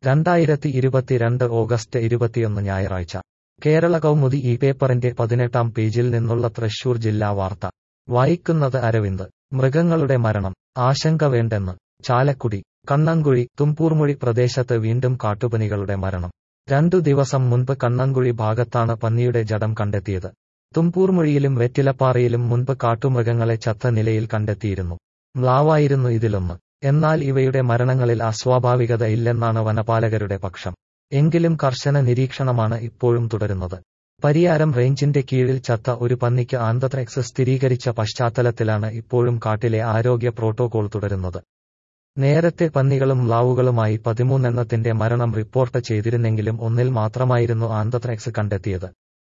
രണ്ടായിരത്തി ഇരുപത്തിരണ്ട് ഓഗസ്റ്റ് ഇരുപത്തിയൊന്ന് ഞായറാഴ്ച കേരള കൗമുദി ഈ പേപ്പറിന്റെ പതിനെട്ടാം പേജിൽ നിന്നുള്ള തൃശൂർ ജില്ലാ വാർത്ത വായിക്കുന്നത് അരവിന്ദ് മൃഗങ്ങളുടെ മരണം ആശങ്ക വേണ്ടെന്ന് ചാലക്കുടി കണ്ണങ്കുഴി തുമ്പൂർമൊഴി പ്രദേശത്ത് വീണ്ടും കാട്ടുപനികളുടെ മരണം രണ്ടു ദിവസം മുൻപ് കണ്ണങ്കുഴി ഭാഗത്താണ് പന്നിയുടെ ജഡം കണ്ടെത്തിയത് തുമ്പൂർമൊഴിയിലും വെറ്റിലപ്പാറയിലും മുൻപ് കാട്ടുമൃഗങ്ങളെ ചത്ത നിലയിൽ കണ്ടെത്തിയിരുന്നു മ്ലാവായിരുന്നു ഇതിലൊന്ന് എന്നാൽ ഇവയുടെ മരണങ്ങളിൽ അസ്വാഭാവികത ഇല്ലെന്നാണ് വനപാലകരുടെ പക്ഷം എങ്കിലും കർശന നിരീക്ഷണമാണ് ഇപ്പോഴും തുടരുന്നത് പരിയാരം റേഞ്ചിന്റെ കീഴിൽ ചത്ത ഒരു പന്നിക്ക് ആന്തത്രക്സ് സ്ഥിരീകരിച്ച പശ്ചാത്തലത്തിലാണ് ഇപ്പോഴും കാട്ടിലെ ആരോഗ്യ പ്രോട്ടോകോൾ തുടരുന്നത് നേരത്തെ പന്നികളും മ്ലാവുകളുമായി പതിമൂന്നെണ്ണത്തിന്റെ മരണം റിപ്പോർട്ട് ചെയ്തിരുന്നെങ്കിലും ഒന്നിൽ മാത്രമായിരുന്നു ആന്തത്രക്സ് കണ്ടെത്തിയത്